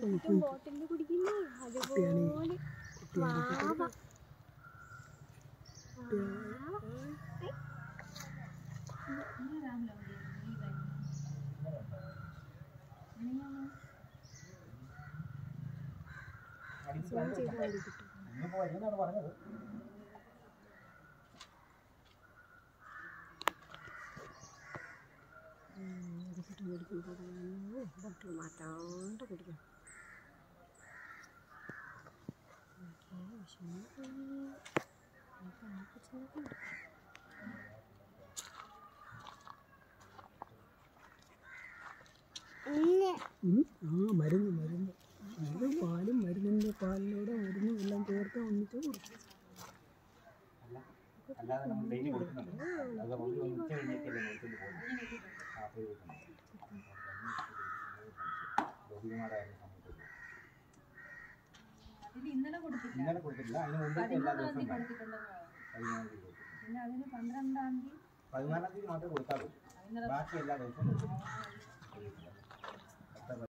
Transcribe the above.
ബോട്ടിൽ കുടിക്കുന്നു അതുപോലെ വാവ. ഇന്നിപ്പോ വരുമെന്നാണ് പറഞ്ഞത് ബോട്ടിൽ മാറ്റാണ്ട് കുടിക്കണം ഉം. ആ മരുന്ന് മരുന്ന് മരുന്ന് പാലും മരുന്നിൻ്റെ പാലിലൂടെ മരുന്നും എല്ലാം ചേർത്ത് ഒന്നിച്ച് കൊടുക്കും അല്ലാതെ നമ്മൾ ഡെയിലി കൊടുക്കുന്നുണ്ട് അത് ഒരു ഉച്ച കഴിഞ്ഞേക്കല്ലേ മേടിച്ചോണ്ട് പോകുന്നത് ആ പോയി വെക്കണം ബഹുമാരായിരുന്നു സമയത്ത് ഇത് ഇന്നലെ കൊടുത്തില്ല ഇന്നലെ കൊടുത്തിട്ടില്ല അതിന് മുമ്പേ എല്ലാ പതിമൂന്നാം ദിവസവും തീയതി ഉണ്ടാവും. കൊടുത്തിട്ടുണ്ടെന്ന് പതിനാലാം തീയതി കൊടുത്തിട്ടുണ്ട് പിന്നെ അതിന് പന്ത്രണ്ടാം തീയതി പതിനാലാം തീയതി മാത്രമേ കൊടുക്കാറുള്ളൂ ഇന്നലെ ബാക്കി എല്ലാ ദിവസവും കൊടുക്കും